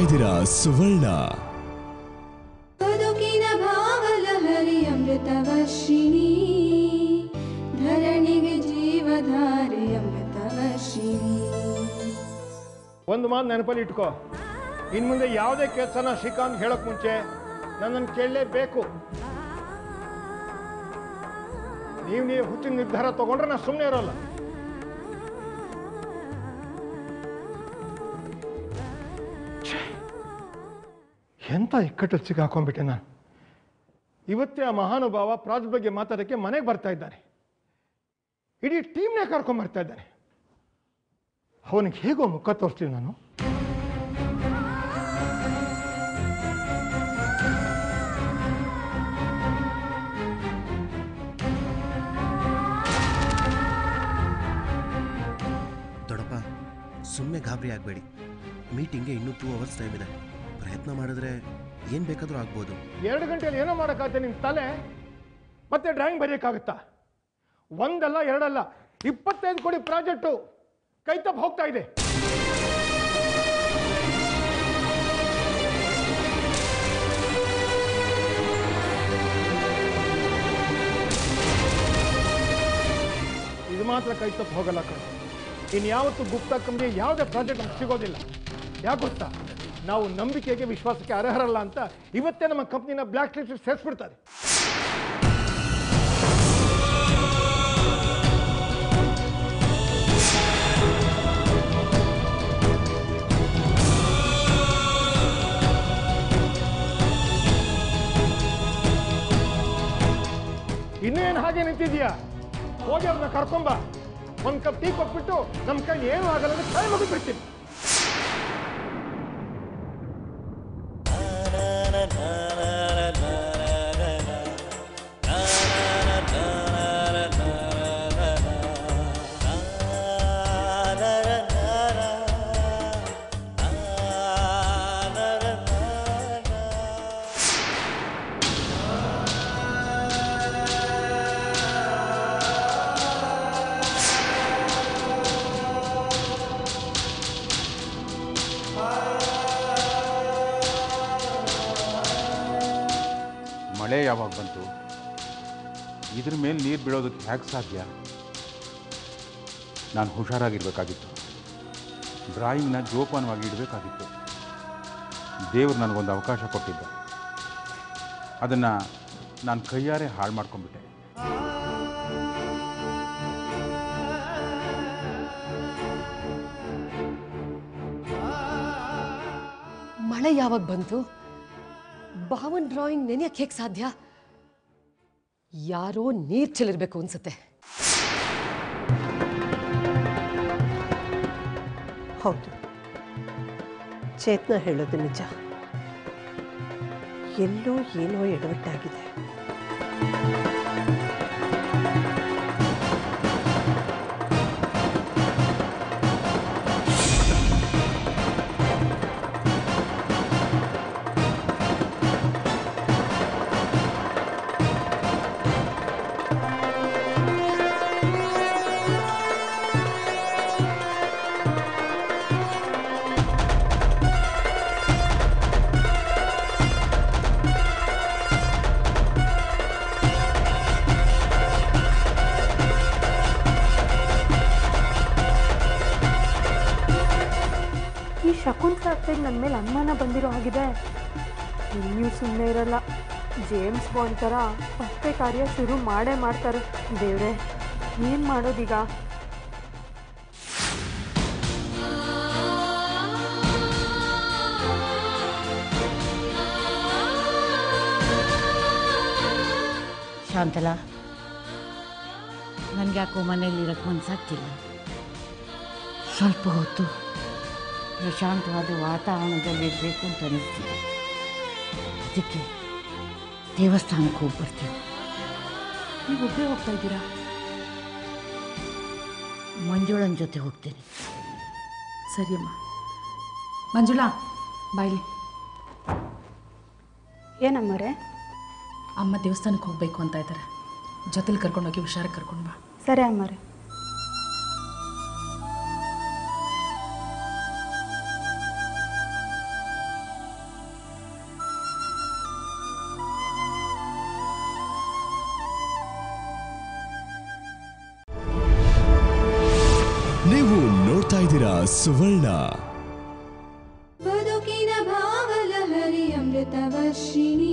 ಇದ್ದೀರಾ ಸುವರ್ಣ ಬದುಕಿನ ಭಾವಲಹರಿ ಅಮೃತವರ್ಷಿಣಿ ಧರಣಿಗೆ ಜೀವಧಾರೆ ಅಮೃತವರ್ಷಿಣಿ ಒಂದು ಮಾತು ನೆನಪಲ್ಲಿ ಇಟ್ಕೋ ಇನ್ನು ಮುಂದೆ ಯಾವುದೇ ಕೆಲಸನ ಶ್ರೀಕಾಂತ್ ಹೇಳಕ್ ಮುಂಚೆ ನನ್ನನ್ನು ಕೇಳಲೇಬೇಕು ನೀವು ನೀವು ಹುಚ್ಚಿನ ನಿರ್ಧಾರ ತಗೊಂಡ್ರೆ ನಾನು ಸುಮ್ಮನೆ ಇರೋಲ್ಲ ಛೇ, ಎಂತ ಇಕ್ಕಟ್ಟಲ್ಲಿ ಸಿಗಾಕೊಂಡ್ಬಿಟ್ಟೆ ನಾನು ಇವತ್ತೇ ಆ ಮಹಾನುಭಾವ ಪ್ರಾಜೆಕ್ಟ್ ಬಗ್ಗೆ ಮಾತಾಡೋಕ್ಕೆ ಮನೆಗೆ ಬರ್ತಾ ಇದ್ದಾನೆ ಇಡೀ ಟೀಮ್ನೇ ಕರ್ಕೊಂಡ್ ಬರ್ತಾ ಇದ್ದಾನೆ ಅವನಿಗೆ ಹೇಗೋ ಮುಖ ತೋರಿಸ್ತೀನಿ ನಾನು ದೊಡ್ಡಪ್ಪ ಸುಮ್ಮನೆ ಗಾಬರಿ ಆಗಬೇಡಿ ಮೀಟಿಂಗ್ಗೆ ಇನ್ನೂ ಟೂ ಅವರ್ಸ್ ಟೈಮ್ ಇದೆ ಪ್ರಯತ್ನ ಮಾಡಿದ್ರೆ ಏನು ಬೇಕಾದರೂ ಆಗ್ಬೋದು ಎರಡು ಗಂಟೆಯಲ್ಲಿ ಏನೋ ಮಾಡೋಕ್ಕಾಗತ್ತೆ ನಿಮ್ಮ ತಲೆ ಮತ್ತೆ ಡ್ರಾಯಿಂಗ್ ಬರೆಯೋಕ್ಕಾಗುತ್ತಾ ಒಂದಲ್ಲ ಎರಡಲ್ಲ ಇಪ್ಪತ್ತೈದು ಕೋಟಿ ಪ್ರಾಜೆಕ್ಟು ಕೈ ತಪ್ಪು ಹೋಗ್ತಾ ಇದೆ ಇದು ಮಾತ್ರ ಕೈ ತಪ್ಪು ಹೋಗಲ್ಲ ಕಣ ಇನ್ಯಾವತ್ತು ಗುಪ್ತಾ ಕಂಪ್ನಿ ಯಾವುದೇ ಪ್ರಾಜೆಕ್ಟ್ ನಮ್ಗೆ ಸಿಗೋದಿಲ್ಲ ಯಾಕೆ ಗೊತ್ತಾ ನಾವು ನಂಬಿಕೆಗೆ ವಿಶ್ವಾಸಕ್ಕೆ ಅರ್ಹರಲ್ಲ ಅಂತ ಇವತ್ತೇ ನಮ್ಮ ಕಂಪ್ನಿನ ಬ್ಲ್ಯಾಕ್ ಲಿಸ್ಟ್ ಸೇರಿಸ್ಬಿಡ್ತಾರೆ ಇನ್ನೇನು ಹಾಗೆ ನಿಂತಿದ್ಯಾ ಹೋಗಿ ಅವ್ರನ್ನ ಕರ್ಕೊಂಬ ಒಂದ್ ಕಪ್ ಟೀ ಕೊಟ್ಬಿಟ್ಟು ನಮ್ಮ ಕೈಲಿ ಏನೂ ಆಗಲ್ಲ ಅಂದ್ರೆ ಕೈ ಮುಗಿದು ಬಿಡ್ತೀನಿ ಮಳೆ ಯಾವಾಗ ಬಂತು ಇದ್ರ ಮೇಲೆ ನೀರು ಬೀಳೋದಕ್ಕೆ ಹೇಗೆ ಸಾಧ್ಯ ನಾನು ಹುಷಾರಾಗಿರ್ಬೇಕಾಗಿತ್ತು ಡ್ರಾಯಿಂಗ್ನ ಜೋಪಾನವಾಗಿ ಇಡಬೇಕಾಗಿತ್ತು ದೇವರು ನನಗೊಂದು ಅವಕಾಶ ಕೊಟ್ಟಿದ್ದ ಅದನ್ನು ನಾನು ಕೈಯಾರೆ ಹಾಳು ಮಾಡ್ಕೊಂಡ್ಬಿಟ್ಟೆ ಮಳೆ ಯಾವಾಗ ಬಂತು ಭಾವನ್ ಡ್ರಾಯಿಂಗ್ ನೆನೆಯಕ್ಕೆ ಹೇಗೆ ಸಾಧ್ಯ ಯಾರೋ ನೀರ್ ಚೆಲ್ಲಿರ್ಬೇಕು ಅನ್ಸುತ್ತೆ ಹೌದು ಚೇತನ ಹೇಳೋದು ನಿಜ ಎಲ್ಲೋ ಏನೋ ಎಡವಟ್ಟಾಗಿದೆ ಈ ಶಕುಂತಲ ಅತ್ತೆಗೆ ನನ್ನ ಮೇಲೆ ಅನುಮಾನ ಬಂದಿರೋ ಹಾಗಿದೆ ಇಲ್ಲಿಯೂ ಸುಮ್ಮನೆ ಇರಲ್ಲ ಜೇಮ್ಸ್ ಬಾಂಡ್ ಥರ ಪತ್ತೆ ಕಾರ್ಯ ಶುರು ಮಾಡೇ ಮಾಡ್ತಾರೆ ದೇವ್ರೆ ಏನು ಮಾಡೋದೀಗ ಶಾಂತಲಾ ನನಗೆ ಯಾಕೋ ಮನೇಲಿ ಇರೋಕ್ಕೆ ಮನ್ಸಾಗ್ತಿಲ್ಲ ಸ್ವಲ್ಪ ಹೊತ್ತು ಪ್ರಶಾಂತವಾದ ವಾತಾವರಣದಲ್ಲಿ ಇರಬೇಕು ಅಂತ ಅನಿಸ್ತಿದೆ ಅದಕ್ಕೆ ದೇವಸ್ಥಾನಕ್ಕೆ ಹೋಗಿ ಬರ್ತೀನಿ ನೀವು ಒಬ್ಬರೇ ಹೋಗ್ತಾ ಇದ್ದೀರಾ ಮಂಜುಳನ ಜೊತೆ ಹೋಗ್ತೀನಿ ಸರಿಯಮ್ಮ ಮಂಜುಳಾ ಬಾಯ್ಲಿ ಏನಮ್ಮರೇ ಅಮ್ಮ ದೇವಸ್ಥಾನಕ್ಕೆ ಹೋಗಬೇಕು ಅಂತ ಇದ್ದಾರೆ ಜೊತೆಲಿ ಕರ್ಕೊಂಡೋಗಿ ಹುಷಾರಾಗಿ ಕರ್ಕೊಂಡು ಬಾ ಸರಿ ಅಮ್ಮರೇ ನೋಡ್ತಾ ಇದ್ದೀರಾ ಸುವರ್ಣ ಬದುಕಿನ ಭಾವಲಹರಿ ಅಮೃತವರ್ಷಿಣಿ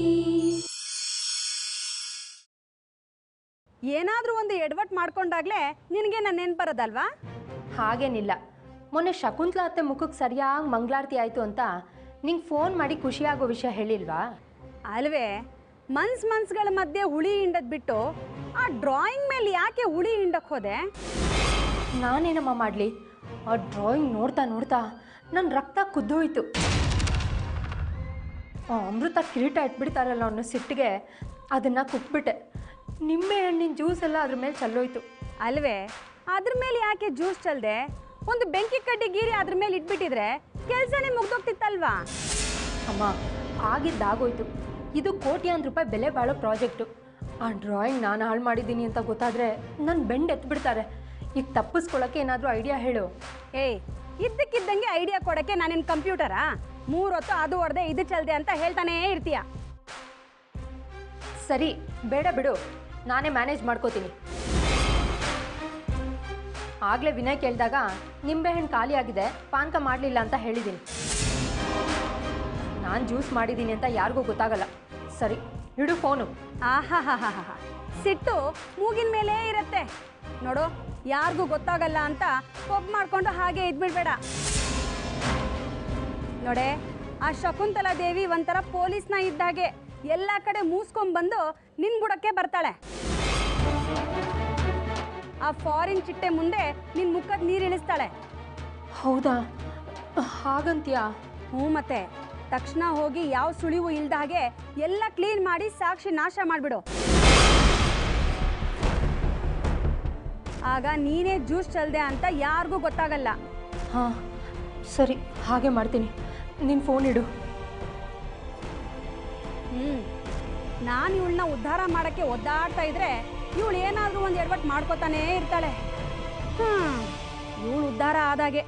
ಏನಾದರೂ ಒಂದು ಎಡವಟ್ ಮಾಡ್ಕೊಂಡಾಗ್ಲೇ ನಿನಗೆ ನನ್ನ ನೆನ್ಪು ಬರೋದಲ್ವಾ ಹಾಗೇನಿಲ್ಲ ಮೊನ್ನೆ ಶಕುಂತ್ಲಾ ಅತ್ತೆ ಮುಖಕ್ಕೆ ಸರಿಯಾಗಿ ಮಂಗಳಾರತಿ ಆಯಿತು ಅಂತ ನಿಂಗೆ ಫೋನ್ ಮಾಡಿ ಖುಷಿಯಾಗೋ ವಿಷಯ ಹೇಳಿಲ್ವಾ ಅಲ್ವೇ ಮನ್ಸ್ ಮನ್ಸ್ಗಳ ಮಧ್ಯೆ ಹುಳಿ ಹಿಂಡದ್ ಬಿಟ್ಟು ಆ ಡ್ರಾಯಿಂಗ್ ಮೇಲೆ ಯಾಕೆ ಹುಳಿ ಹಿಂಡಕ್ ಹೋದೆ ನಾನೇನಮ್ಮ ಮಾಡಲಿ ಆ ಡ್ರಾಯಿಂಗ್ ನೋಡ್ತಾ ನೋಡ್ತಾ ನನ್ನ ರಕ್ತ ಕುದ್ದೋಯ್ತು ಆ ಅಮೃತ ಕಿರೀಟ ಇಟ್ಬಿಡ್ತಾರಲ್ಲ ಅನ್ನೋ ಸಿಟ್ಟಿಗೆ ಅದನ್ನು ಕುಟ್ಬಿಟ್ಟೆ ನಿಂಬೆ ಹಣ್ಣಿನ ಜ್ಯೂಸ್ ಎಲ್ಲ ಅದ್ರ ಮೇಲೆ ಚಲ್ಲೋಯ್ತು ಅಲ್ವೇ ಅದ್ರ ಮೇಲೆ ಯಾಕೆ ಜ್ಯೂಸ್ ಚಲ್ದೆ ಒಂದು ಬೆಂಕಿ ಕಡ್ಡಿ ಗೀರಿ ಅದ್ರ ಮೇಲೆ ಇಟ್ಬಿಟ್ಟಿದ್ರೆ ಕೆಲಸನೇ ಮುಗ್ದೋಗ್ತಿತ್ತಲ್ವಾ ಅಮ್ಮ ಆಗಿದ್ದಾಗೋಯ್ತು ಇದು ಕೋಟ್ಯಾಂತರ ರೂಪಾಯಿ ಬೆಲೆ ಬಾಳೋ ಪ್ರಾಜೆಕ್ಟು ಆ ಡ್ರಾಯಿಂಗ್ ನಾನು ಹಾಳು ಮಾಡಿದ್ದೀನಿ ಅಂತ ಗೊತ್ತಾದರೆ ನನ್ನ ಬೆಂಡ್ ಎತ್ಬಿಡ್ತಾರೆ ಈಗ ತಪ್ಪಿಸ್ಕೊಳ್ಳೋಕ್ಕೆ ಏನಾದರೂ ಐಡಿಯಾ ಹೇಳು ಏಯ್ ಇದ್ದಕ್ಕಿದ್ದಂಗೆ ಐಡಿಯಾ ಕೊಡಕ್ಕೆ ನಾನೇನು ಕಂಪ್ಯೂಟರಾ ಮೂರೊತ್ತು ಅದು ಹೊಡೆದೆ ಇದು ಚಲ್ದೆ ಅಂತ ಹೇಳ್ತಾನೇ ಇರ್ತೀಯ ಸರಿ ಬೇಡ ಬಿಡು ನಾನೇ ಮ್ಯಾನೇಜ್ ಮಾಡ್ಕೋತೀನಿ ಆಗಲೇ ವಿನಯ್ ಕೇಳಿದಾಗ ನಿಂಬೆಹಣ್ಣು ಖಾಲಿ ಆಗಿದೆ ಪಾನಕ ಮಾಡಲಿಲ್ಲ ಅಂತ ಹೇಳಿದ್ದೀನಿ ನಾನು ಜ್ಯೂಸ್ ಮಾಡಿದ್ದೀನಿ ಅಂತ ಯಾರಿಗೂ ಗೊತ್ತಾಗಲ್ಲ ಸರಿ ಇಡು ಫೋನು ಆಹಾಹಾಹಾಹಾ ಸಿಟ್ಟು ಮೂಗಿನ ಮೇಲೆ ಇರತ್ತೆ ನೋಡು ಯಾರಿಗೂ ಗೊತ್ತಾಗಲ್ಲ ಅಂತ ಕೊಬ್ಬು ಮಾಡ್ಕೊಂಡು ಹಾಗೆ ಇದ್ಬಿಡ್ಬೇಡ ನೋಡೆ ಆ ಶಕುಂತಲಾ ದೇವಿ ಒಂಥರ ಪೊಲೀಸ್ನ ಇದ್ದಾಗೆ ಎಲ್ಲ ಕಡೆ ಮೂಸ್ಕೊಂಡ್ಬಂದು ನಿನ್ ಬುಡಕ್ಕೆ ಬರ್ತಾಳೆ ಆ ಫಾರಿನ್ ಚಿಟ್ಟೆ ಮುಂದೆ ನಿನ್ ಮುಖದ ನೀರು ಇಳಿಸ್ತಾಳೆ ಹೌದಾ ಹಾಗಂತ್ಯಾ ಹ್ಞೂ ಮತ್ತೆ ತಕ್ಷಣ ಹೋಗಿ ಯಾವ ಸುಳಿವು ಇಲ್ದ ಹಾಗೆ ಎಲ್ಲ ಕ್ಲೀನ್ ಮಾಡಿ ಸಾಕ್ಷಿ ನಾಶ ಮಾಡಿಬಿಡು ಆಗ ನೀನೇ ಜ್ಯೂಸ್ ಚಲ್ದೆ ಅಂತ ಯಾರಿಗೂ ಗೊತ್ತಾಗಲ್ಲ ಹಾಂ ಸರಿ ಹಾಗೆ ಮಾಡ್ತೀನಿ ನಿನ್ನ ಫೋನ್ ಇಡು ಹ್ಞೂ ನಾನು ಇವಳನ್ನ ಉದ್ಧಾರ ಮಾಡೋಕ್ಕೆ ಒದ್ದಾಡ್ತಾ ಇದ್ರೆ ಇವಳು ಏನಾದರೂ ಒಂದು ಎಡವಟ್ಟು ಮಾಡ್ಕೋತಾನೇ ಇರ್ತಾಳೆ ಹ್ಞೂ ಇವಳು ಉದ್ಧಾರ ಆದಾಗೆ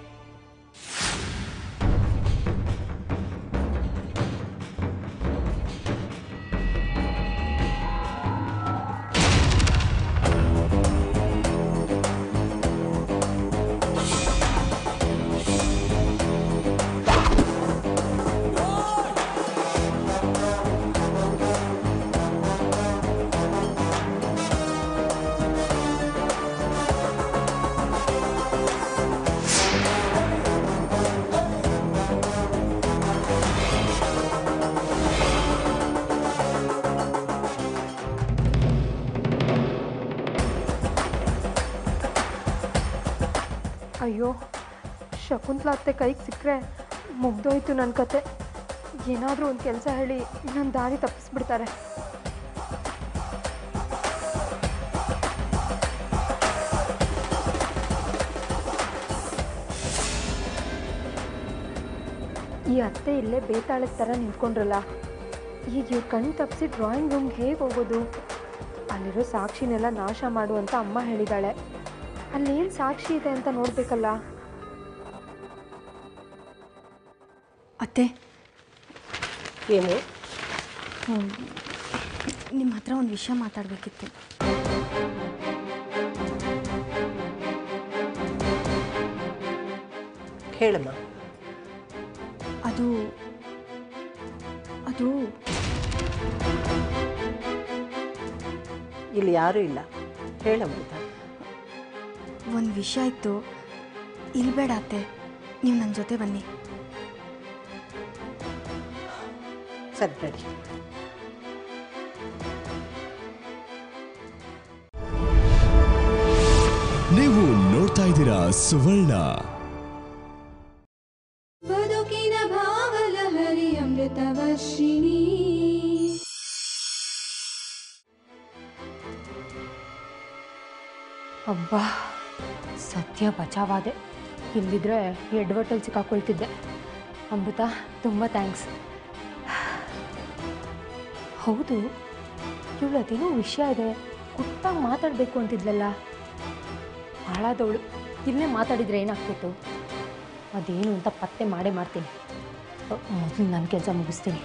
ಅಯ್ಯೋ ಶಕುಂತ್ಲಾ ಅತ್ತೆ ಕೈಗೆ ಸಿಕ್ಕರೆ ಮುಗ್ದೋಯ್ತು ನನ್ನ ಕತೆ ಏನಾದರೂ ಒಂದು ಕೆಲಸ ಹೇಳಿ ನನ್ನ ದಾರಿ ತಪ್ಪಿಸ್ಬಿಡ್ತಾರೆ ಈ ಅತ್ತೆ ಇಲ್ಲೇ ಬೇತಾಳದ ಥರ ನಿಂತ್ಕೊಂಡ್ರಲ್ಲ ಈಗ ಇವ್ರು ಕಣ್ಣು ತಪ್ಪಿಸಿ ಡ್ರಾಯಿಂಗ್ ರೂಮ್ಗೆ ಹೇಗೆ ಹೋಗೋದು ಅಲ್ಲಿರೋ ಸಾಕ್ಷಿನೆಲ್ಲ ನಾಶ ಮಾಡು ಅಂತ ಅಮ್ಮ ಹೇಳಿದಾಳೆ ಅಲ್ಲೇನು ಸಾಕ್ಷಿ ಇದೆ ಅಂತ ನೋಡಬೇಕಲ್ಲ ಅತ್ತೆ ಏನು ನಿಮ್ಮ ಹತ್ರ ಒಂದು ವಿಷಯ ಮಾತಾಡಬೇಕಿತ್ತು ಹೇಳಮ್ಮ ಅದು ಅದು ಇಲ್ಲಿ ಯಾರೂ ಇಲ್ಲ ಹೇಳಮ್ಮ ಒಂದು ವಿಷಯ ಇತ್ತು ಇಲ್ಲಿ ಬೇಡ ಅತ್ತೆ ನೀವು ನನ್ನ ಜೊತೆ ಬನ್ನಿ ಸರಿ ನಡಿ ನೀವು ನೋಡ್ತಾ ಇದ್ದೀರಾ ಸುವರ್ಣ ಬದುಕಿನ ಭಾವಲಹರಿ ಅಮೃತವರ್ಷಿಣಿ ಅಬ್ಬಾ ಸತ್ಯ ಬಚಾವಾದೆ ಇಲ್ದಿದ್ರೆ ಎಡ್ವರ್ಟಲ್ಲಿ ಸಿಕ್ಕಾಕೊಳ್ತಿದ್ದೆ ಅಮೃತ ತುಂಬ ಥ್ಯಾಂಕ್ಸ್ ಹೌದು ಇವಳು ಅದೇನೋ ವಿಷಯ ಇದೆ ಕುಟ್ಟಾಗಿ ಮಾತಾಡಬೇಕು ಅಂತಿದ್ಲಲ್ಲ ಹಾಳಾದವಳು ಇಲ್ಲೇ ಮಾತಾಡಿದರೆ ಏನಾಗ್ತಿತ್ತು ಅದೇನು ಅಂತ ಪತ್ತೆ ಮಾಡೇ ಮಾಡ್ತೀನಿ ಮೊದಲು ನನ್ನ ಕೆಲಸ ಮುಗಿಸ್ತೀನಿ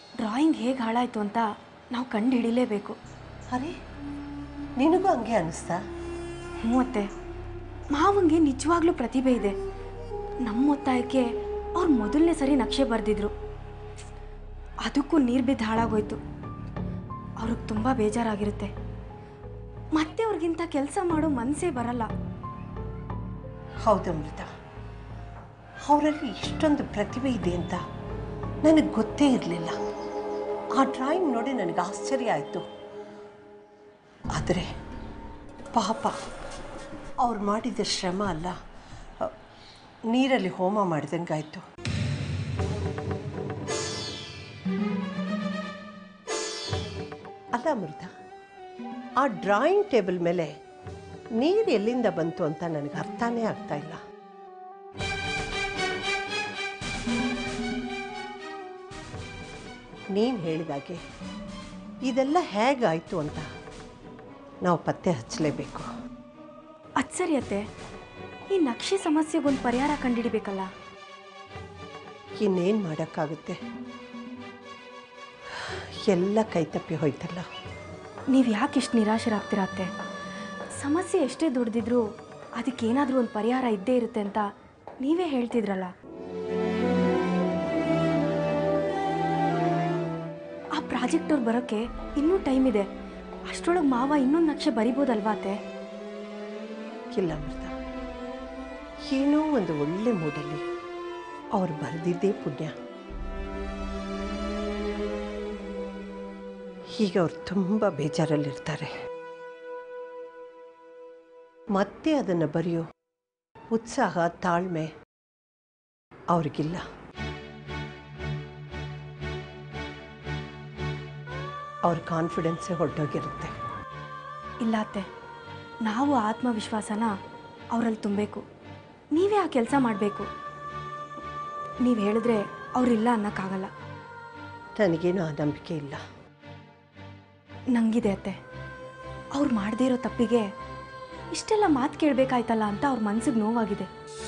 ಡ್ರಾಯಿಂಗ್ ಹೇಗೆ ಹಾಳಾಯಿತು ಅಂತ ನಾವು ಕಂಡು ಹಿಡಿಲೇಬೇಕು ಅರೆ ನಿನಗೂ ಹಂಗೆ ಅನಿಸ್ತಾ ಹ್ಞೂ ಅತ್ತೆ ಮಾವಂಗೆ ನಿಜವಾಗ್ಲೂ ಪ್ರತಿಭೆ ಇದೆ ನಮ್ಮ ಒತ್ತಾಯಕ್ಕೆ ಅವ್ರು ಮೊದಲನೇ ಸರಿ ನಕ್ಷೆ ಬರೆದಿದ್ರು ಅದಕ್ಕೂ ನೀರು ಬಿದ್ದು ಹಾಳಾಗೋಯ್ತು ಅವ್ರಿಗೆ ತುಂಬ ಬೇಜಾರಾಗಿರುತ್ತೆ ಮತ್ತೆ ಅವ್ರಿಗಿಂತ ಕೆಲಸ ಮಾಡೋ ಮನಸ್ಸೇ ಬರಲ್ಲ ಹೌದು ಅಮೃತ ಅವರಲ್ಲಿ ಇಷ್ಟೊಂದು ಪ್ರತಿಭೆ ಇದೆ ಅಂತ ನನಗೆ ಗೊತ್ತೇ ಇರಲಿಲ್ಲ ಆ ಡ್ರಾಯಿಂಗ್ ನೋಡಿ ನನಗೆ ಆಶ್ಚರ್ಯ ಆಯಿತು ಆದರೆ ಪಾಪ ಅವ್ರು ಮಾಡಿದ ಶ್ರಮ ಅಲ್ಲ ಅ, ನೀರಲ್ಲಿ ಹೋಮ ಮಾಡಿದಂಗಾಯಿತು ಅಲ್ಲ ಅಮೃತ ಆ ಡ್ರಾಯಿಂಗ್ ಟೇಬಲ್ ಮೇಲೆ ನೀರು ಎಲ್ಲಿಂದ ಬಂತು ಅಂತ ನನಗೆ ಅರ್ಥನೇ ಆಗ್ತಾ ಇಲ್ಲ ನೀನು ಹೇಳಿದಾಗೆ ಇದೆಲ್ಲ ಹೇಗಾಯಿತು ಅಂತ ನಾವು ಪತ್ತೆ ಹಚ್ಚಲೇಬೇಕು ಅದು ಸರಿ ಅತ್ತೆ ಈ ನಕ್ಷೆ ಸಮಸ್ಯೆಗೊಂದು ಪರಿಹಾರ ಕಂಡುಹಿಡಿಬೇಕಲ್ಲ ಇನ್ನೇನು ಮಾಡೋಕ್ಕಾಗುತ್ತೆ ಎಲ್ಲ ಕೈತಪ್ಪಿ ಹೋಯ್ತಲ್ಲ ನೀವು ಯಾಕೆ ಇಷ್ಟು ನಿರಾಶರಾಗ್ತೀರಾ ಅತ್ತೆ ಸಮಸ್ಯೆ ಎಷ್ಟೇ ದೊಡ್ಡದಿದ್ರೂ ಅದಕ್ಕೇನಾದರೂ ಒಂದು ಪರಿಹಾರ ಇದ್ದೇ ಇರುತ್ತೆ ಅಂತ ನೀವೇ ಹೇಳ್ತಿದ್ರಲ್ಲ ಆ ಪ್ರಾಜೆಕ್ಟ್ ಅವ್ರು ಬರೋಕ್ಕೆ ಇನ್ನೂ ಟೈಮ್ ಇದೆ ಅಷ್ಟರೊಳಗೆ ಮಾವ ಇನ್ನೊಂದು ನಕ್ಷೆ ಬರಿಬೋದಲ್ವಾ ಅತ್ತೆ ಇಲ್ಲ ಅಮೃತ ಏನೋ ಒಂದು ಒಳ್ಳೆ ಮೂಡಲ್ಲಿ ಅವ್ರು ಬರೆದಿದ್ದೇ ಪುಣ್ಯ ಈಗ ಅವ್ರು ತುಂಬ ಬೇಜಾರಲ್ಲಿರ್ತಾರೆ ಮತ್ತೆ ಅದನ್ನು ಬರೆಯೋ ಉತ್ಸಾಹ ತಾಳ್ಮೆ ಅವ್ರಿಗಿಲ್ಲ ಅವ್ರ ಕಾನ್ಫಿಡೆನ್ಸೇ ಹೊರಟೋಗಿರುತ್ತೆ ಇಲ್ಲ ಅತ್ತೆ ನಾವು ಆತ್ಮವಿಶ್ವಾಸನ ಅವರಲ್ಲಿ ತುಂಬಬೇಕು ನೀವೇ ಆ ಕೆಲಸ ಮಾಡಬೇಕು ನೀವು ಹೇಳಿದ್ರೆ ಅವರಿಲ್ಲ ಅನ್ನೋಕ್ಕಾಗಲ್ಲ ನನಗೇನು ಆ ನಂಬಿಕೆ ಇಲ್ಲ ನಂಗಿದೆ ಅತ್ತೆ ಅವ್ರು ಮಾಡದೇ ಇರೋ ತಪ್ಪಿಗೆ ಇಷ್ಟೆಲ್ಲ ಮಾತು ಕೇಳಬೇಕಾಯ್ತಲ್ಲ ಅಂತ ಅವ್ರ ಮನ್ಸಿಗೆ ನೋವಾಗಿದೆ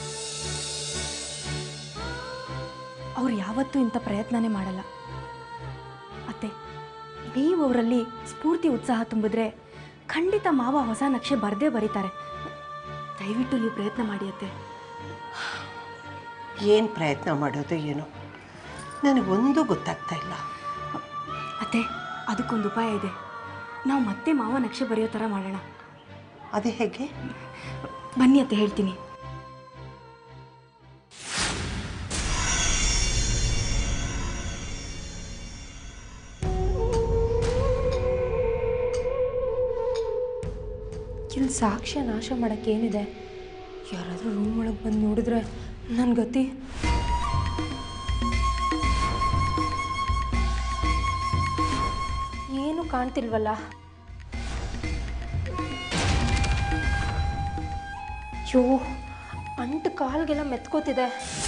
ಅವ್ರು ಯಾವತ್ತೂ ಇಂಥ ಪ್ರಯತ್ನನೇ ಮಾಡಲ್ಲ ಅತ್ತೆ ನೀವು ಅವರಲ್ಲಿ ಸ್ಫೂರ್ತಿ ಉತ್ಸಾಹ ತುಂಬಿದ್ರೆ ಖಂಡಿತ ಮಾವ ಹೊಸ ನಕ್ಷೆ ಬರದೇ ಬರೀತಾರೆ ದಯವಿಟ್ಟು ನೀವು ಪ್ರಯತ್ನ ಮಾಡಿ ಅತ್ತೆ ಏನು ಪ್ರಯತ್ನ ಮಾಡೋದು ಏನೋ ನನಗೊಂದು ಗೊತ್ತಾಗ್ತಾ ಇಲ್ಲ ಅತ್ತೆ ಅದಕ್ಕೊಂದು ಉಪಾಯ ಇದೆ ನಾವು ಮತ್ತೆ ಮಾವ ನಕ್ಷೆ ಬರೆಯೋ ಥರ ಮಾಡೋಣ ಅದೇ ಹೇಗೆ ಬನ್ನಿ ಅತ್ತೆ ಹೇಳ್ತೀನಿ ಇಲ್ಲಿ ಸಾಕ್ಷ್ಯ ನಾಶ ಮಾಡೋಕ್ಕೆ ಏನಿದೆ ಯಾರಾದರೂ ರೂಮ್ ಒಳಗೆ ಬಂದು ನೋಡಿದ್ರೆ ನನ್ನ ಗತಿ ಏನು ಕಾಣ್ತಿಲ್ವಲ್ಲ ಯೋ ಅಂಟು ಕಾಲ್ಗೆಲ್ಲ ಮೆತ್ಕೋತಿದೆ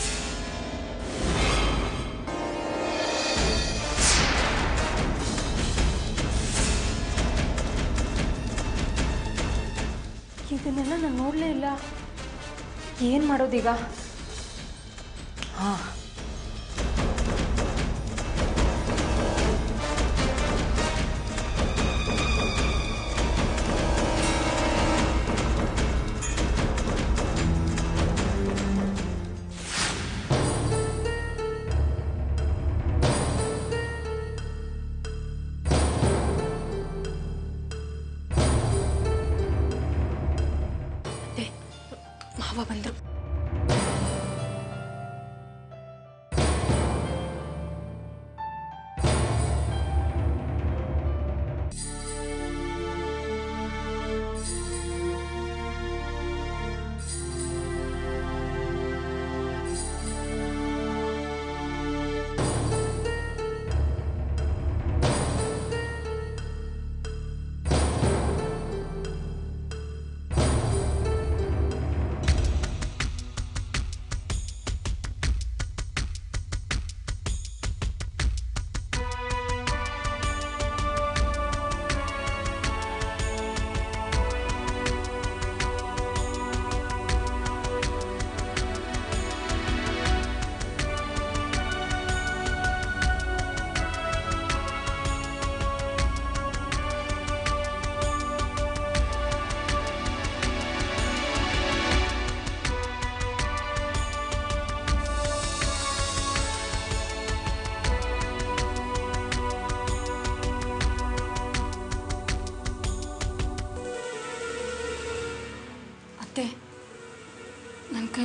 ಇದನ್ನೆಲ್ಲ ನಾನು ನೋಡಲೇ ಇಲ್ಲ ಏನು ಮಾಡೋದೀಗ ಹಾಂ ಮಾವ ಬಂದರು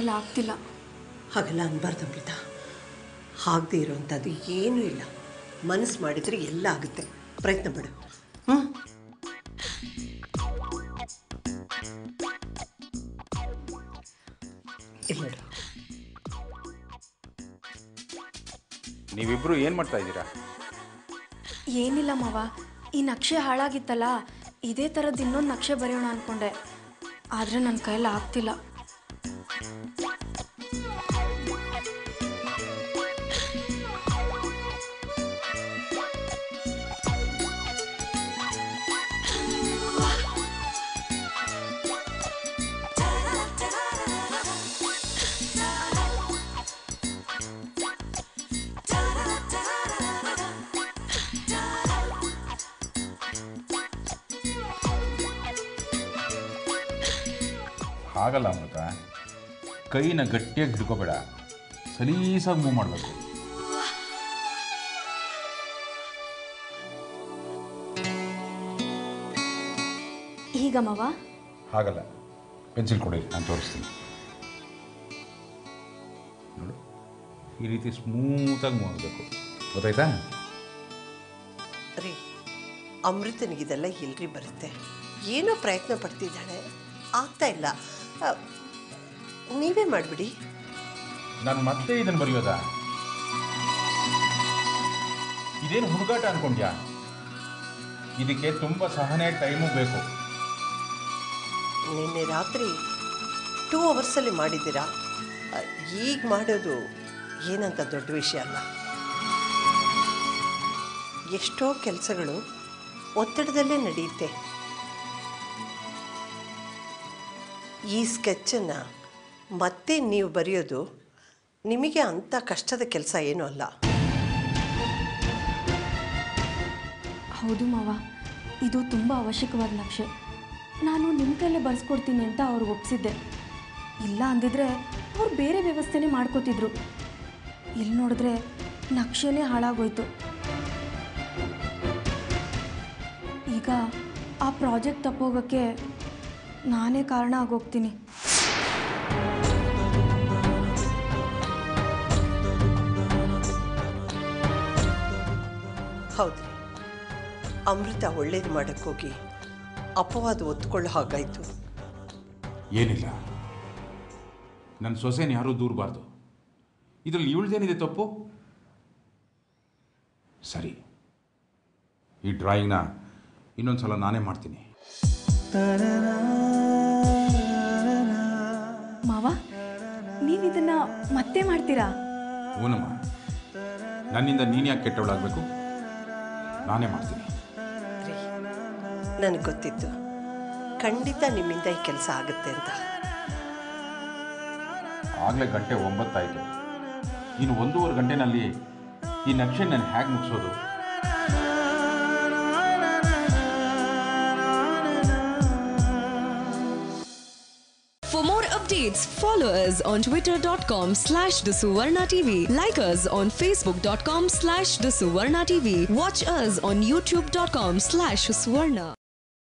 ಕೈಯಲ್ಲಿ ಆಗ್ತಿಲ್ಲ ಹಾಗೆಲ್ಲ ಅನ್ಬಾರ್ದು ಅಮೃತ ಆಗದೆ ಇರೋವಂಥದ್ದು ಏನೂ ಇಲ್ಲ ಮನಸ್ಸು ಮಾಡಿದರೆ ಎಲ್ಲ ಆಗುತ್ತೆ ಪ್ರಯತ್ನ ಪಡು ಹ್ಞೂ ಇಲ್ಲ ನೋಡು ನೀವಿಬ್ರು ಏನು ಮಾಡ್ತಾ ಇದ್ದೀರಾ ಏನಿಲ್ಲ ಮಾವ ಈ ನಕ್ಷೆ ಹಾಳಾಗಿತ್ತಲ್ಲ ಇದೇ ಥರದ್ದು ಇನ್ನೊಂದು ನಕ್ಷೆ ಬರೆಯೋಣ ಅಂದ್ಕೊಂಡೆ ಆದರೆ ನನ್ನ ಕೈಯಲ್ಲಿ ಆಗ್ತಿಲ್ಲ ಹಾಗಲ್ಲ ಅಮೃತ ಕೈನ ಗಟ್ಟಿಯಾಗಿ ಹಿಡ್ಕೋಬೇಡ ಸಲೀಸಾಗಿ ಮೂವ್ ಮಾಡಬೇಕು ಈಗ ಮಾವ ಹಾಗಲ್ಲ ಪೆನ್ಸಿಲ್ ಕೊಡಿ ನಾನು ತೋರಿಸ್ತೀನಿ ನೋಡು ಈ ರೀತಿ ಸ್ಮೂತಾಗಿ ಮೂವ್ ಆಗಬೇಕು ಗೊತ್ತಾಯ್ತಾ ರೀ ಅಮೃತನಿಗಿದೆಲ್ಲ ಎಲ್ರಿ ಬರುತ್ತೆ ಏನೋ ಪ್ರಯತ್ನ ಪಡ್ತಿದ್ದಾಳೆ ಆಗ್ತಾ ಇಲ್ಲ ಆ, ನೀವೇ ಮಾಡಿಬಿಡಿ ನಾನು ಮತ್ತೆ ಇದನ್ನು ಬರೆಯೋದಾ ಇದೇನು ಹುಡುಗಾಟ ಅನ್ಕೊಂಡ್ಯಾ ಇದಕ್ಕೆ ತುಂಬ ಸಹನೆ ಟೈಮು ಬೇಕು ನಿನ್ನೆ ರಾತ್ರಿ ಟೂ ಅವರ್ಸಲ್ಲಿ ಮಾಡಿದ್ದೀರಾ ಆ, ಈಗ ಮಾಡೋದು ಏನಂತ ದೊಡ್ಡ ವಿಷಯ ಅಲ್ಲ ಎಷ್ಟೋ ಕೆಲಸಗಳು ಒತ್ತಡದಲ್ಲೇ ನಡೆಯುತ್ತೆ ಈ ಸ್ಕೆಚ್ಚನ್ನು ಮತ್ತೆ ನೀವು ಬರೆಯೋದು ನಿಮಗೆ ಅಂಥ ಕಷ್ಟದ ಕೆಲಸ ಏನೂ ಅಲ್ಲ ಹೌದು ಮಾವ ಇದು ತುಂಬ ಅವಶ್ಯಕವಾದ ನಕ್ಷೆ ನಾನು ನಿಮ್ಮ ಕೈಲೇ ಬರ್ಸ್ಕೊಡ್ತೀನಿ ಅಂತ ಅವ್ರಿಗೆ ಒಪ್ಸಿದ್ದೆ ಇಲ್ಲ ಅಂದಿದ್ರೆ ಅವ್ರು ಬೇರೆ ವ್ಯವಸ್ಥೆನೇ ಮಾಡ್ಕೋತಿದ್ರು ಇಲ್ಲಿ ನೋಡಿದ್ರೆ ನಕ್ಷೆನೇ ಹಾಳಾಗೋಯ್ತು ಈಗ ಆ ಪ್ರಾಜೆಕ್ಟ್ ತಪ್ಪೋಗೋಕ್ಕೆ ನಾನೇ ಕಾರಣ ಆಗೋಗ್ತೀನಿ ಹೌದ್ರಿ ಅಮೃತ ಒಳ್ಳೇದು ಮಾಡೋಕ್ಕೋಗಿ ಅಪವಾದ ಒತ್ಕೊಳ್ಳೋ ಹಾಗಾಯಿತು ಏನಿಲ್ಲ ನನ್ನ ಸೊಸೆನ ಯಾರೂ ದೂರಬಾರ್ದು ಇದರಲ್ಲಿ ಇವಳ್ದೇನಿದೆ ತಪ್ಪು ಸರಿ ಈ ಡ್ರಾಯಿಂಗ್ನ ಇನ್ನೊಂದು ಸಲ ನಾನೇ ಮಾಡ್ತೀನಿ ಮಾವ ನೀವು ಇದನ್ನ ಮತ್ತೆ ಮಾಡ್ತೀರಾ ಹೂನಮ್ಮ ನನ್ನಿಂದ ನೀನು ಯಾಕೆ ಕೆಟ್ಟವಳಾಗಬೇಕು ನಾನೇ ಮಾಡ್ತೀನಿ ನನಗೆ ಗೊತ್ತಿತ್ತು ಖಂಡಿತ ನಿಮ್ಮಿಂದ ಈ ಕೆಲಸ ಆಗುತ್ತೆ ಅಂತ ಆಗಲೇ ಗಂಟೆ ಒಂಬತ್ತಾಯಿತು ಇನ್ನು ಒಂದೂವರೆ ಗಂಟೆನಲ್ಲಿ ಈ ನಕ್ಷೆ ನಾನು ಹೇಗೆ ಮುಗಿಸೋದು For more updates, follow us on twitter.com slash the Suvarna TV. Like us on facebook.com slash the Suvarna TV. Watch us on youtube.com slash Suvarna.